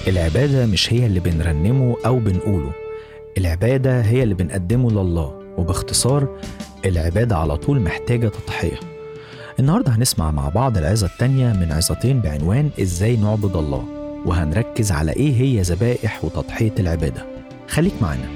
العبادة مش هي اللي بنرنمه أو بنقوله العبادة هي اللي بنقدمه لله وباختصار العبادة على طول محتاجة تضحية النهاردة هنسمع مع بعض العظة التانية من عظتين بعنوان إزاي نعبد الله وهنركز على إيه هي ذبائح وتضحية العبادة خليك معانا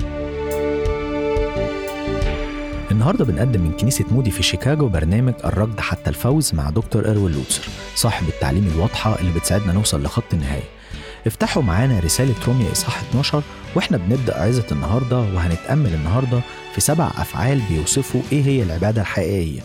النهارده بنقدم من كنيسة مودي في شيكاغو برنامج الركض حتى الفوز مع دكتور إروين لوتسر صاحب التعليم الواضحة اللي بتساعدنا نوصل لخط النهاية افتحوا معانا رسالة روميا إصحاح 12 واحنا بنبدأ عظة النهاردة وهنتأمل النهاردة في سبع أفعال بيوصفوا إيه هي العبادة الحقيقية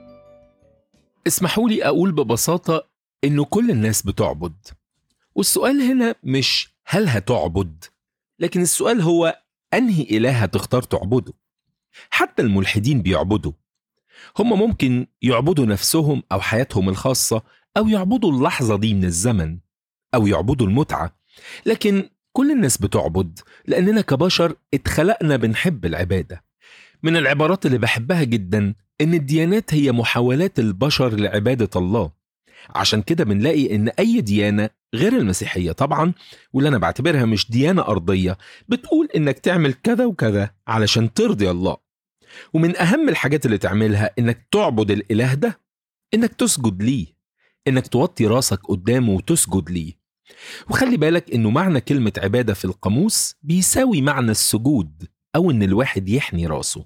اسمحوا لي أقول ببساطة إنه كل الناس بتعبد والسؤال هنا مش هل هتعبد لكن السؤال هو أنهي إله هتختار تعبده حتى الملحدين بيعبدوا هم ممكن يعبدوا نفسهم أو حياتهم الخاصة أو يعبدوا اللحظة دي من الزمن أو يعبدوا المتعة لكن كل الناس بتعبد لأننا كبشر اتخلقنا بنحب العبادة من العبارات اللي بحبها جدا إن الديانات هي محاولات البشر لعبادة الله عشان كده بنلاقي إن أي ديانة غير المسيحية طبعا واللي أنا بعتبرها مش ديانة أرضية بتقول إنك تعمل كذا وكذا علشان ترضي الله ومن أهم الحاجات اللي تعملها إنك تعبد الإله ده إنك تسجد ليه إنك توطي راسك قدامه وتسجد ليه وخلي بالك إنه معنى كلمة عبادة في القاموس بيساوي معنى السجود أو إن الواحد يحني راسه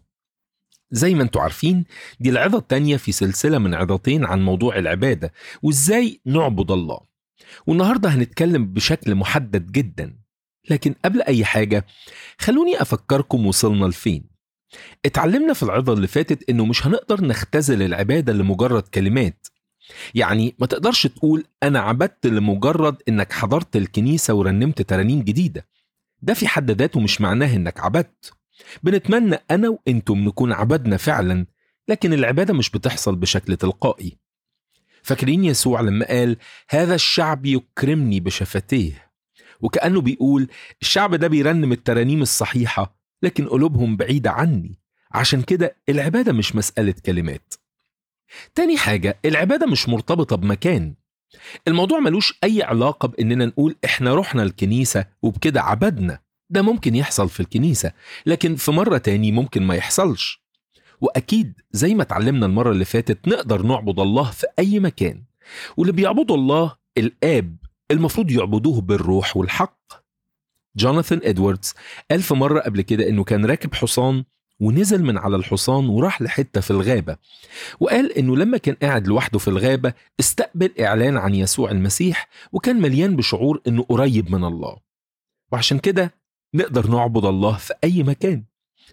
زي ما انتوا عارفين دي العظة التانية في سلسلة من عظتين عن موضوع العبادة وإزاي نعبد الله والنهاردة هنتكلم بشكل محدد جدا لكن قبل أي حاجة خلوني أفكركم وصلنا لفين اتعلمنا في العظة اللي فاتت إنه مش هنقدر نختزل العبادة لمجرد كلمات يعني ما تقدرش تقول أنا عبدت لمجرد إنك حضرت الكنيسة ورنمت ترانيم جديدة ده في حد ذاته مش معناه إنك عبدت بنتمنى أنا وإنتم نكون عبدنا فعلا لكن العبادة مش بتحصل بشكل تلقائي فاكرين يسوع لما قال هذا الشعب يكرمني بشفتيه وكأنه بيقول الشعب ده بيرنم الترانيم الصحيحة لكن قلوبهم بعيدة عني عشان كده العبادة مش مسألة كلمات تاني حاجة العبادة مش مرتبطة بمكان الموضوع ملوش أي علاقة بإننا نقول إحنا رحنا الكنيسة وبكده عبدنا ده ممكن يحصل في الكنيسة لكن في مرة تاني ممكن ما يحصلش وأكيد زي ما اتعلمنا المرة اللي فاتت نقدر نعبد الله في أي مكان واللي بيعبدوا الله الآب المفروض يعبدوه بالروح والحق جوناثان ادواردز قال في مرة قبل كده إنه كان راكب حصان ونزل من على الحصان وراح لحتة في الغابة وقال إنه لما كان قاعد لوحده في الغابة استقبل إعلان عن يسوع المسيح وكان مليان بشعور إنه قريب من الله وعشان كده نقدر نعبد الله في أي مكان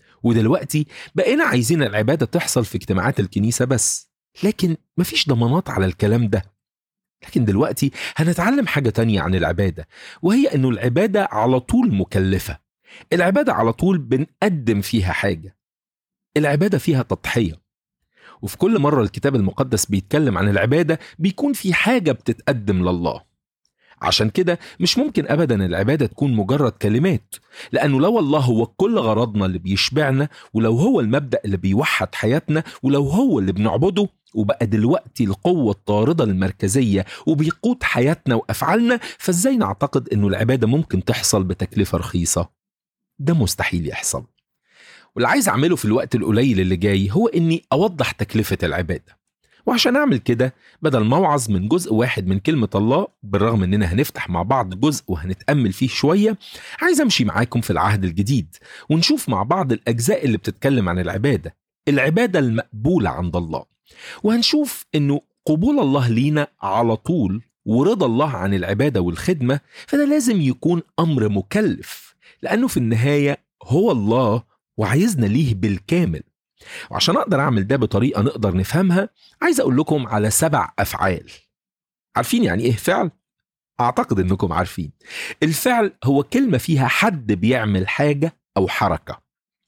ودلوقتي بقينا عايزين العبادة تحصل في اجتماعات الكنيسة بس لكن مفيش ضمانات على الكلام ده لكن دلوقتي هنتعلم حاجة تانية عن العبادة وهي أنه العبادة على طول مكلفة العبادة على طول بنقدم فيها حاجة العبادة فيها تضحية وفي كل مرة الكتاب المقدس بيتكلم عن العبادة بيكون في حاجة بتتقدم لله عشان كده مش ممكن ابدا العباده تكون مجرد كلمات لانه لو الله هو كل غرضنا اللي بيشبعنا ولو هو المبدا اللي بيوحد حياتنا ولو هو اللي بنعبده وبقى دلوقتي القوه الطارده المركزيه وبيقود حياتنا وافعالنا فازاي نعتقد انه العباده ممكن تحصل بتكلفه رخيصه ده مستحيل يحصل واللي عايز اعمله في الوقت القليل اللي جاي هو اني اوضح تكلفه العباده وعشان أعمل كده بدل ما أوعظ من جزء واحد من كلمة الله بالرغم إننا هنفتح مع بعض جزء وهنتأمل فيه شوية عايز أمشي معاكم في العهد الجديد ونشوف مع بعض الأجزاء اللي بتتكلم عن العبادة العبادة المقبولة عند الله وهنشوف إنه قبول الله لينا على طول ورضا الله عن العبادة والخدمة فده لازم يكون أمر مكلف لأنه في النهاية هو الله وعايزنا ليه بالكامل وعشان اقدر اعمل ده بطريقه نقدر نفهمها عايز اقول لكم على سبع افعال عارفين يعني ايه فعل اعتقد انكم عارفين الفعل هو كلمه فيها حد بيعمل حاجه او حركه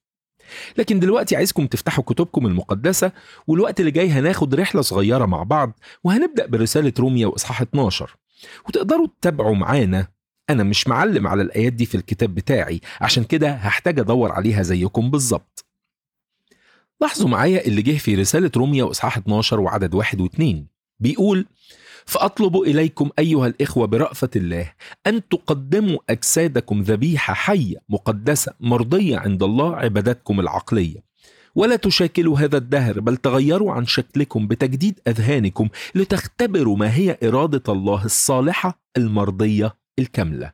لكن دلوقتي عايزكم تفتحوا كتبكم المقدسه والوقت اللي جاي هناخد رحله صغيره مع بعض وهنبدا برساله روميا واصحاح 12 وتقدروا تتابعوا معانا انا مش معلم على الايات دي في الكتاب بتاعي عشان كده هحتاج ادور عليها زيكم بالظبط لاحظوا معايا اللي جه في رسالة روميا وإصحاح 12 وعدد واحد واثنين بيقول فأطلب إليكم أيها الإخوة برأفة الله أن تقدموا أجسادكم ذبيحة حية مقدسة مرضية عند الله عبادتكم العقلية ولا تشاكلوا هذا الدهر بل تغيروا عن شكلكم بتجديد أذهانكم لتختبروا ما هي إرادة الله الصالحة المرضية الكاملة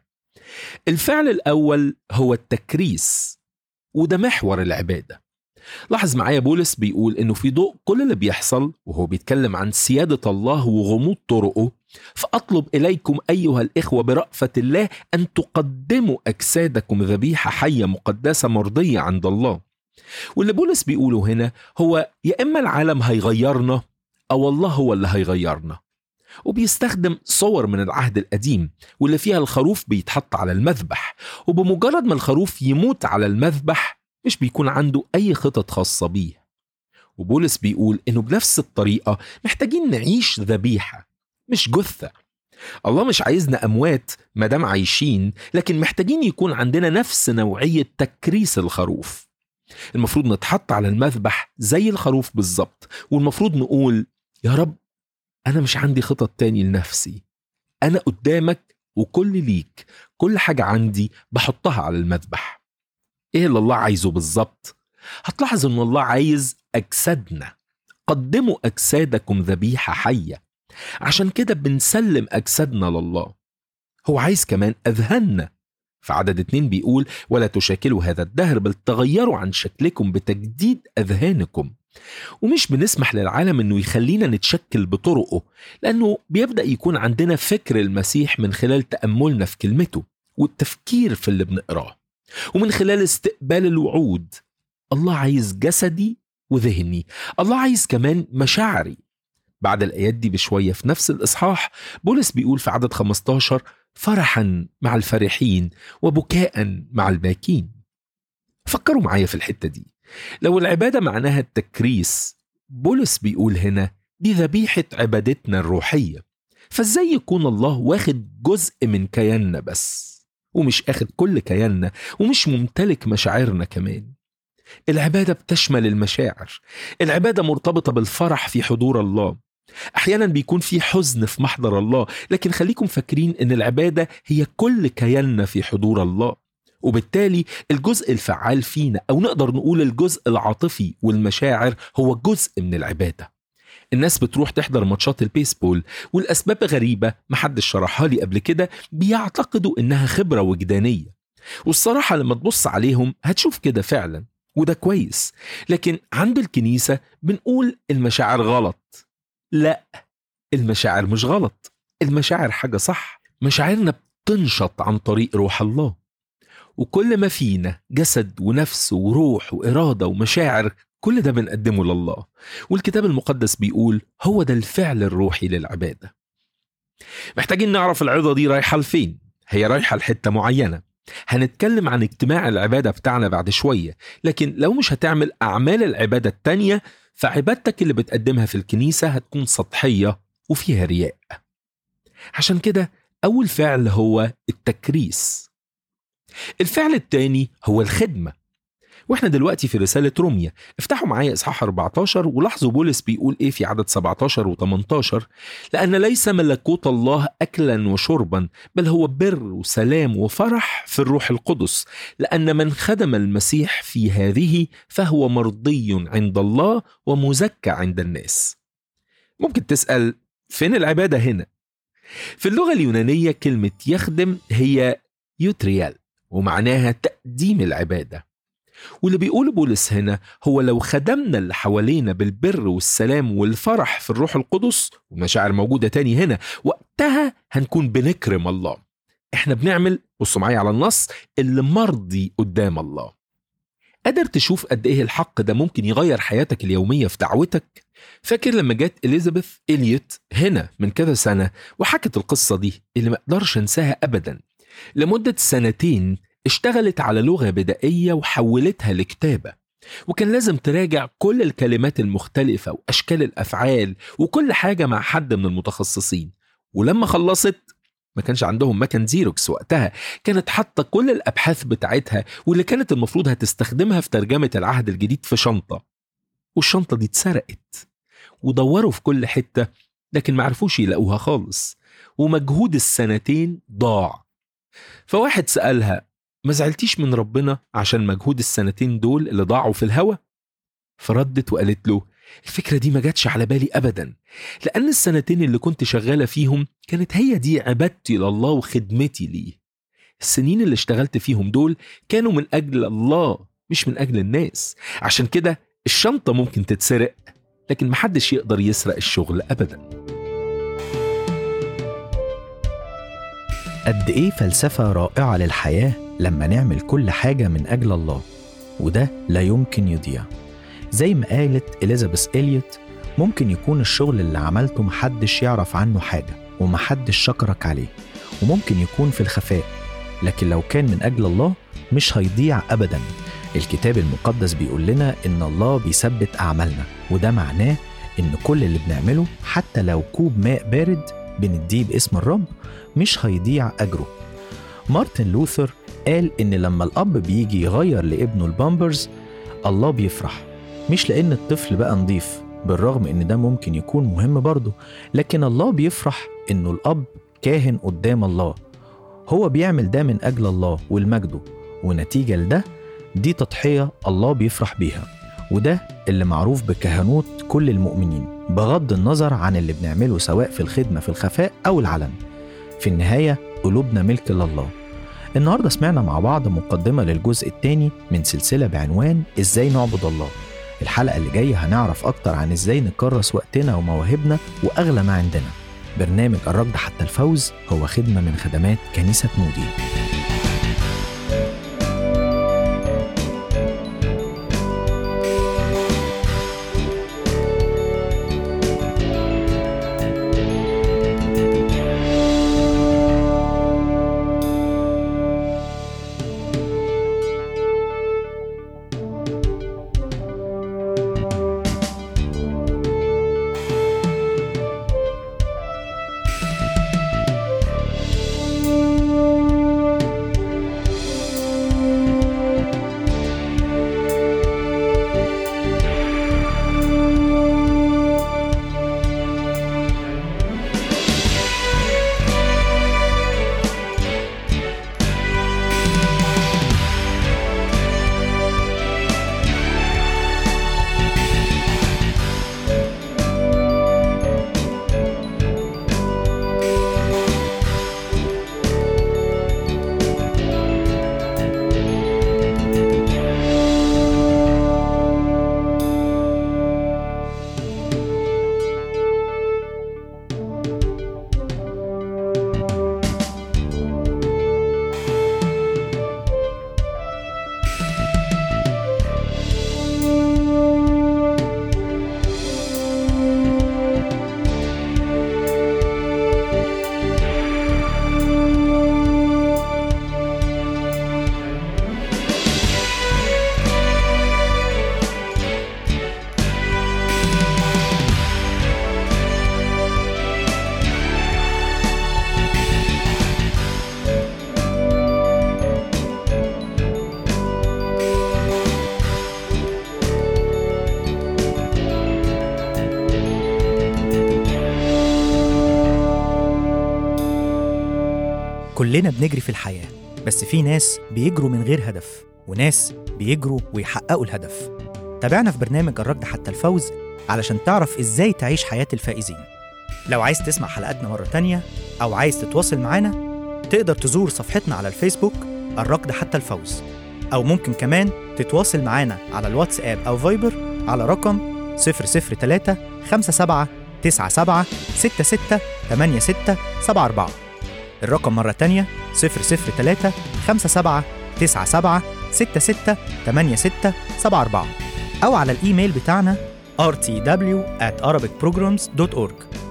الفعل الأول هو التكريس وده محور العبادة لاحظ معايا بولس بيقول انه في ضوء كل اللي بيحصل وهو بيتكلم عن سيادة الله وغموض طرقه فأطلب إليكم أيها الإخوة برأفة الله أن تقدموا أجسادكم ذبيحة حية مقدسة مرضية عند الله واللي بولس بيقوله هنا هو يا إما العالم هيغيرنا أو الله هو اللي هيغيرنا وبيستخدم صور من العهد القديم واللي فيها الخروف بيتحط على المذبح وبمجرد ما الخروف يموت على المذبح مش بيكون عنده أي خطط خاصة بيه وبولس بيقول إنه بنفس الطريقة محتاجين نعيش ذبيحة مش جثة الله مش عايزنا أموات مادام عايشين لكن محتاجين يكون عندنا نفس نوعية تكريس الخروف المفروض نتحط على المذبح زي الخروف بالظبط والمفروض نقول يا رب أنا مش عندي خطط تاني لنفسي أنا قدامك وكل ليك كل حاجة عندي بحطها على المذبح إيه اللي الله عايزه بالظبط؟ هتلاحظ إن الله عايز أجسادنا قدموا أجسادكم ذبيحة حية عشان كده بنسلم أجسادنا لله هو عايز كمان أذهاننا في عدد اتنين بيقول ولا تشاكلوا هذا الدهر بل تغيروا عن شكلكم بتجديد أذهانكم ومش بنسمح للعالم انه يخلينا نتشكل بطرقه لانه بيبدا يكون عندنا فكر المسيح من خلال تاملنا في كلمته والتفكير في اللي بنقراه ومن خلال استقبال الوعود الله عايز جسدي وذهني الله عايز كمان مشاعري بعد الآيات دي بشوية في نفس الإصحاح بولس بيقول في عدد 15 فرحا مع الفرحين وبكاء مع الباكين فكروا معايا في الحتة دي لو العبادة معناها التكريس بولس بيقول هنا دي ذبيحة عبادتنا الروحية فازاي يكون الله واخد جزء من كياننا بس ومش اخد كل كياننا ومش ممتلك مشاعرنا كمان العبادة بتشمل المشاعر العبادة مرتبطة بالفرح في حضور الله احيانا بيكون في حزن في محضر الله لكن خليكم فاكرين ان العباده هي كل كياننا في حضور الله وبالتالي الجزء الفعال فينا او نقدر نقول الجزء العاطفي والمشاعر هو جزء من العباده الناس بتروح تحضر ماتشات البيسبول والاسباب غريبه محدش شرحها لي قبل كده بيعتقدوا انها خبره وجدانيه والصراحه لما تبص عليهم هتشوف كده فعلا وده كويس لكن عند الكنيسه بنقول المشاعر غلط لا المشاعر مش غلط المشاعر حاجة صح مشاعرنا بتنشط عن طريق روح الله وكل ما فينا جسد ونفس وروح وإرادة ومشاعر كل ده بنقدمه لله والكتاب المقدس بيقول هو ده الفعل الروحي للعبادة محتاجين نعرف العظة دي رايحة لفين هي رايحة لحتة معينة هنتكلم عن اجتماع العبادة بتاعنا بعد شوية لكن لو مش هتعمل أعمال العبادة التانية فعبادتك اللي بتقدمها في الكنيسة هتكون سطحية وفيها رياء عشان كده أول فعل هو التكريس الفعل الثاني هو الخدمة واحنا دلوقتي في رسالة روميا افتحوا معايا اصحاح 14 ولاحظوا بولس بيقول ايه في عدد 17 و18 لأن ليس ملكوت الله أكلا وشربا بل هو بر وسلام وفرح في الروح القدس لأن من خدم المسيح في هذه فهو مرضي عند الله ومزكى عند الناس ممكن تسأل فين العبادة هنا؟ في اللغة اليونانية كلمة يخدم هي يوتريال ومعناها تقديم العبادة واللي بيقوله بولس هنا هو لو خدمنا اللي حوالينا بالبر والسلام والفرح في الروح القدس والمشاعر موجودة تاني هنا وقتها هنكون بنكرم الله احنا بنعمل بصوا معايا على النص اللي مرضي قدام الله قادر تشوف قد ايه الحق ده ممكن يغير حياتك اليومية في دعوتك فاكر لما جت إليزابيث إليوت هنا من كذا سنة وحكت القصة دي اللي ما اقدرش انساها أبدا لمدة سنتين اشتغلت على لغة بدائية وحولتها لكتابة وكان لازم تراجع كل الكلمات المختلفة وأشكال الأفعال وكل حاجة مع حد من المتخصصين ولما خلصت ما كانش عندهم مكان زيروكس وقتها كانت حاطة كل الأبحاث بتاعتها واللي كانت المفروض هتستخدمها في ترجمة العهد الجديد في شنطة والشنطة دي اتسرقت ودوروا في كل حتة لكن معرفوش يلاقوها خالص ومجهود السنتين ضاع فواحد سألها ما زعلتيش من ربنا عشان مجهود السنتين دول اللي ضاعوا في الهوا فردت وقالت له الفكرة دي ما جاتش على بالي أبدا لأن السنتين اللي كنت شغالة فيهم كانت هي دي عبادتي لله وخدمتي ليه السنين اللي اشتغلت فيهم دول كانوا من أجل الله مش من أجل الناس عشان كده الشنطة ممكن تتسرق لكن محدش يقدر يسرق الشغل أبدا قد إيه فلسفة رائعة للحياة لما نعمل كل حاجة من أجل الله وده لا يمكن يضيع زي ما قالت إليزابيث إليوت ممكن يكون الشغل اللي عملته محدش يعرف عنه حاجة ومحدش شكرك عليه وممكن يكون في الخفاء لكن لو كان من أجل الله مش هيضيع أبدا الكتاب المقدس بيقول لنا إن الله بيثبت أعمالنا وده معناه إن كل اللي بنعمله حتى لو كوب ماء بارد بنديه باسم الرب مش هيضيع أجره مارتن لوثر قال إن لما الأب بيجي يغير لابنه البامبرز الله بيفرح مش لأن الطفل بقى نضيف بالرغم إن ده ممكن يكون مهم برضه لكن الله بيفرح إنه الأب كاهن قدام الله هو بيعمل ده من أجل الله والمجده ونتيجة لده دي تضحية الله بيفرح بيها وده اللي معروف بكهنوت كل المؤمنين بغض النظر عن اللي بنعمله سواء في الخدمة في الخفاء أو العلن في النهاية قلوبنا ملك لله النهاردة سمعنا مع بعض مقدمة للجزء الثاني من سلسلة بعنوان إزاي نعبد الله الحلقة اللي جاية هنعرف أكتر عن إزاي نكرس وقتنا ومواهبنا وأغلى ما عندنا برنامج الركض حتى الفوز هو خدمة من خدمات كنيسة مودي كلنا بنجري في الحياة بس في ناس بيجروا من غير هدف وناس بيجروا ويحققوا الهدف تابعنا في برنامج الركض حتى الفوز علشان تعرف ازاي تعيش حياة الفائزين لو عايز تسمع حلقاتنا مرة تانية أو عايز تتواصل معانا تقدر تزور صفحتنا على الفيسبوك الركض حتى الفوز أو ممكن كمان تتواصل معانا على الواتساب أو فايبر على رقم 003 57 97 66 86 74 الرقم مرة تانية 003 57 97 66 86 74 أو على الإيميل بتاعنا rtw at arabicprograms.org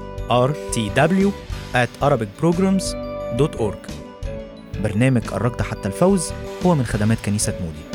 rtw at arabicprograms.org برنامج الركض حتى الفوز هو من خدمات كنيسة مودي